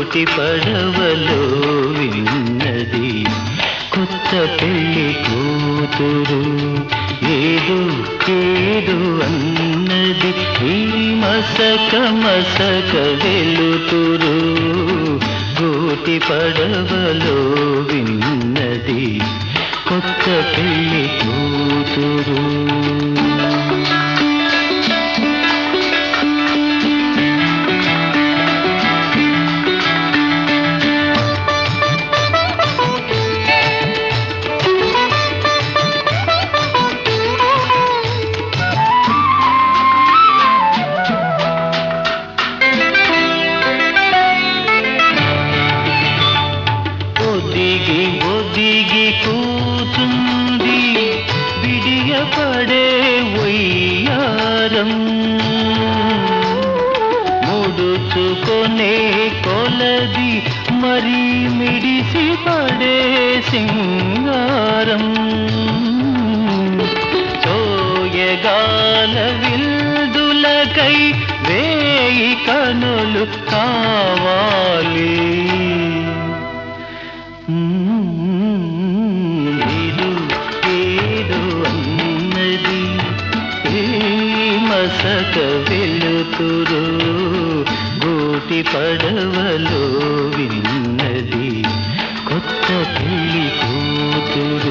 గూటి పడవలో విన్నది కొత్త పెళ్లి కూతురు ఏదో ఏదో అన్నది ఈ మసక మసక వెలుతురు గూటి పడవలో విన్నది కొత్త పెళ్లి కూతురు ఒదిగి ఒదిగి కూచుంది విడియపడే వయ్యారం ముడుచుకొనే కొలది మరి మిడిసి పడే సింగారం చోయగాల విల్దులకై వేయి కనులు కావాలి ఏదో ఏదో అన్నది ఏ మసక వెలుతురు గోటి పడవలో విన్నది కొత్త పెళ్లి కూతురు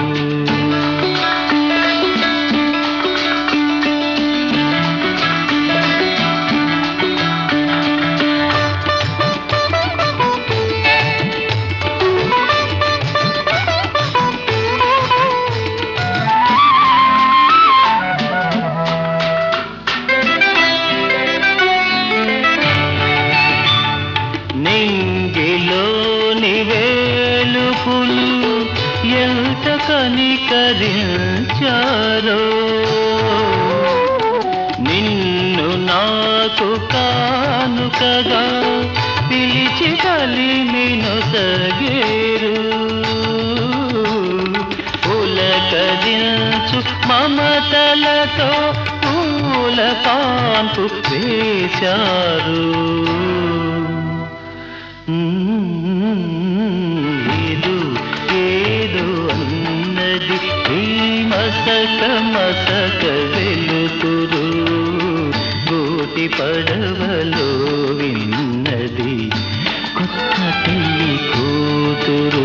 నింగిలోని వేలుపులు ఎంత కనికరించారో నిన్ను నాకు కానుకగా పిలిచి కలిమిను సగేరు పులకరించు మమతలతో పూల కాంపు వేశారు ఏదో ఏదో అన్నది ఈ మసక మసక వెలుతురు గోటి పడవలో విన్నది కొత్త పెళ్లి కూతురు